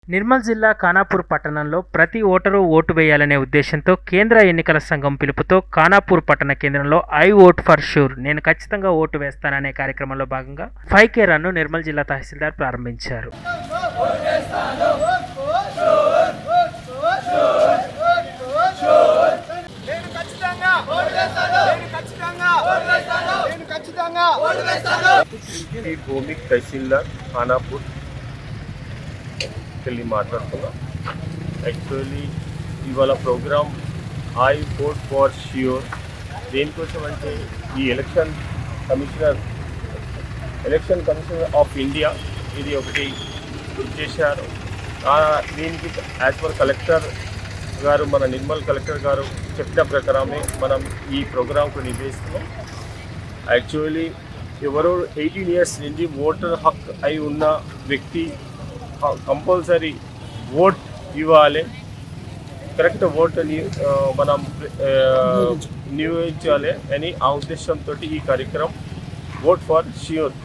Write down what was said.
నిర్మల్ జిల్లా ఖానాపూర్ పట్టణంలో ప్రతి ఓటరు ఓటు వేయాలనే ఉద్దేశంతో కేంద్ర ఎన్నికల సంఘం పిలుపుతో ఖానాపూర్ పట్టణ కేంద్రంలో ఐ ఓట్ ఫర్ షూర్ నేను ఖచ్చితంగా ఓటు వేస్తాననే కార్యక్రమంలో భాగంగా ఫైవ్ కే రన్ను నిర్మల్ జిల్లా తహసీల్దార్ ప్రారంభించారు నేను ఖచ్చితంగా నేను ఖచ్చితంగా నేను ఖచ్చితంగా శ్రీ భూమిక్ తహసీల్దార్ ఖానాపూర్ వెళ్ళి మాట్లాడుతున్నా యాక్చువల్లీ ఇవాళ program I vote for sure దేనికోసం అంటే ఈ election commissioner election commissioner of India ఇది ఒకటి చేశారు ఆ, దీనికి యాజ్ పర్ కలెక్టర్ గారు మన నిర్మల్ కలెక్టర్ గారు చెప్పిన ప్రకారమే మనం ఈ ప్రోగ్రాంకు నిర్వహిస్తున్నాం యాక్చువల్లీ ఎవరో ఎయిటీన్ ఇయర్స్ నుండి ఓటర్ హక్ అయి ఉన్న వ్యక్తి కంపల్సరీ ఓట్ ఇవ్వాలి కరెక్ట్ ఓట్ని ఆ, మనం ఆ, నియోగించాలి అని ఆ ఉద్దేశంతో ఈ కార్యక్రమం ఓట్ ఫర్ ష్యూర్